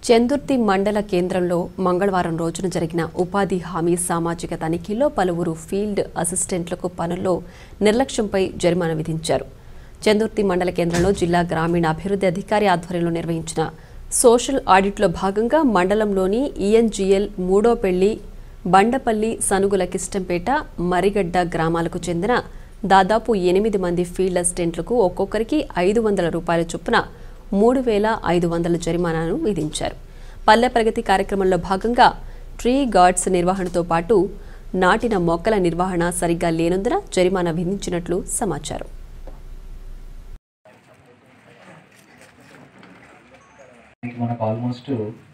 చందుర్తి మండల కేంద్రంలో మంగళవారం రోజున జరిగిన ఉపాధి హామీ సామాజిక తనిఖీలో పలువురు ఫీల్డ్ అసిస్టెంట్లకు పనుల్లో నిర్లక్ష్యంపై జరిమానా విధించారు చందుర్తి మండల కేంద్రంలో జిల్లా గ్రామీణ అభివృద్ధి అధికారి ఆధ్వర్యంలో నిర్వహించిన సోషల్ ఆడిట్లో భాగంగా మండలంలోని ఈఎన్జిఎల్ మూడో పెళ్లి బండపల్లి సనుగుల కిష్టంపేట మరిగడ్డ గ్రామాలకు చెందిన దాదాపు ఎనిమిది మంది ఫీల్డ్ అసిస్టెంట్లకు ఒక్కొక్కరికి ఐదు వందల రూపాయల చొప్పున మూడు వేల ఐదు వందల జరిమానాను విధించారు పల్లె ప్రగతి కార్యక్రమంలో భాగంగా ట్రీ గార్డ్స్ నిర్వహణతో పాటు నాటిన మొక్కల నిర్వహణ సరిగ్గా లేనందున జరిమానా విధించినట్లు సమాచారం దీనికి మనకు ఆల్మోస్ట్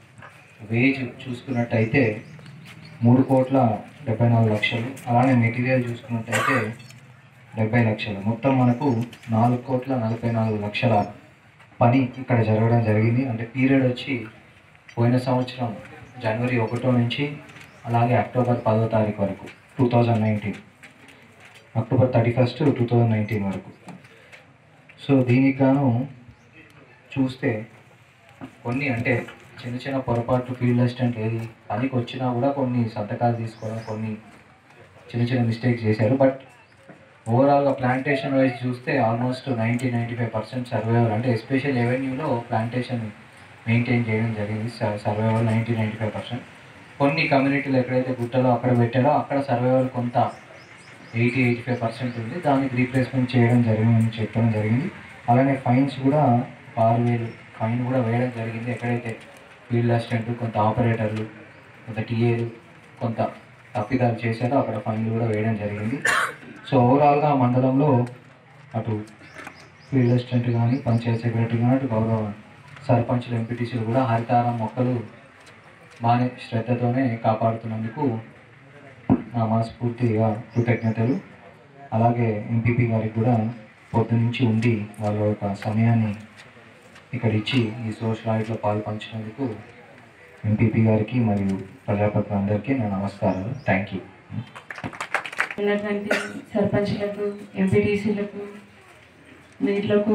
వేజ్ చూసుకున్నట్టయితే మూడు కోట్ల డెబ్బై నాలుగు లక్షలు అలానే మెటీరియల్ చూసుకున్నట్టయితే డెబ్బై లక్షలు మొత్తం మనకు నాలుగు కోట్ల నలభై నాలుగు లక్షల పని ఇక్కడ జరగడం జరిగింది అంటే పీరియడ్ వచ్చి పోయిన సంవత్సరం జనవరి ఒకటో నుంచి అలాగే అక్టోబర్ పదో తారీఖు వరకు two thousand nineteen October thirty first two thousand nineteen వరకు సో దీనికి గాను చూస్తే కొన్ని అంటే చిన్న చిన్న పొరపాట్లు ఫీల్డ్ అసిస్టెంట్ ఏది పనికి వచ్చినా కూడా కొన్ని సంతకాలు తీసుకోవడం కొన్ని చిన్న చిన్న మిస్టేక్స్ చేశారు బట్ ఓవరాల్గా ప్లాంటేషన్ వైజ్ చూస్తే almost ninety ninety five percent survival అంటే ఎస్పెషల్ రెవెన్యూలో ప్లాంటేషన్ మెయింటైన్ చేయడం జరిగింది survival ninety ninety five percent కొన్ని కమ్యూనిటీలు ఎక్కడైతే గుట్టలో అక్కడ పెట్టారో అక్కడ సర్వైవల్ కొంత ఎయిటీ ఎయిటీ ఫైవ్ పర్సెంట్ ఉంది దానికి రీప్లేస్మెంట్ చేయడం జరిగిందని చెప్పడం జరిగింది అలానే ఫైన్స్ కూడా ఆరు వేలు ఫైన్ కూడా వేయడం జరిగింది ఎక్కడైతే ఫీల్డ్ అసిస్టెంట్ కొంత ఆపరేటర్లు కొంత టీఏలు కొంత తప్పిదాలు చేశారో అక్కడ ఫైన్లు కూడా వేయడం జరిగింది సో ఓవరాల్గా మండలంలో అటు ఫీల్డ్ అసిస్టెంట్ కానీ పంచాయత్ సెక్రటరీ కానీ అటు గౌరవ సర్పంచ్లు ఎంపీటీసీలు కూడా హరితారం మొక్కలు బాగానే శ్రద్ధతోనే కాపాడుతున్నందుకు నా మనస్ఫూర్తిగా కృతజ్ఞతలు అలాగే ఎంపీపీ గారికి కూడా పొద్దు నుంచి ఉండి వాళ్ళ యొక్క సమయాన్ని ఇక్కడ ఇచ్చి ఈ సోషల్ ఆడిట్లో పాలు పంచినందుకు ఎంపీపీ గారికి మరియు ప్రజాప్రతినిధులందరికీ నా నమస్కారాలు థ్యాంక్ యూ ఉన్నటువంటి సర్పంచ్లకు ఎంపీటీసీలకు వీళ్ళకు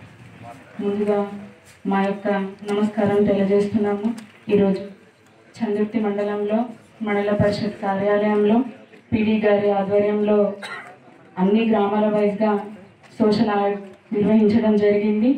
ముందుగా మా యొక్క నమస్కారం తెలియజేస్తున్నాము ఈరోజు చందుర్తి మండలంలో మండల పరిషత్ కార్యాలయంలో పీడీ గారి ఆధ్వర్యంలో అన్ని గ్రామాల వైజ్గా సోషల్ ఆడిట్ నిర్వహించడం జరిగింది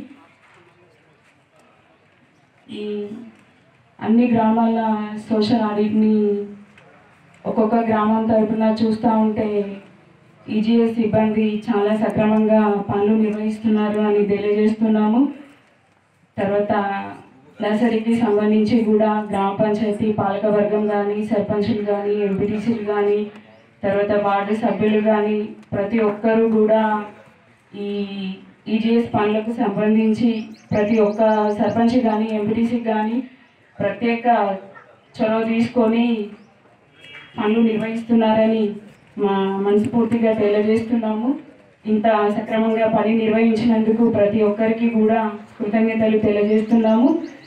ఈ అన్ని గ్రామాల సోషల్ ఆడిట్ని ఒక్కొక్క గ్రామం తరపున చూస్తూ ఉంటే ఈజీఎస్ సిబ్బంది చాలా సక్రమంగా పనులు నిర్వహిస్తున్నారు అని తెలియజేస్తున్నాము తర్వాత నర్సరీకి సంబంధించి కూడా గ్రామ పంచాయతీ పాలకవర్గం కానీ సర్పంచులు కానీ ఎంపీటీసీలు కానీ తర్వాత వార్డు సభ్యులు కానీ ప్రతి ఒక్కరూ కూడా ఈ ఈజీఎస్ పనులకు సంబంధించి ప్రతి ఒక్క సర్పంచ్ కానీ ఎంపీటీసీ కానీ ప్రత్యేక చొరవ తీసుకొని పనులు నిర్వహిస్తున్నారని మా మనస్ఫూర్తిగా తెలియజేస్తున్నాము ఇంత సక్రమంగా పని నిర్వహించినందుకు ప్రతి ఒక్కరికి కూడా కృతజ్ఞతలు తెలియజేస్తున్నాము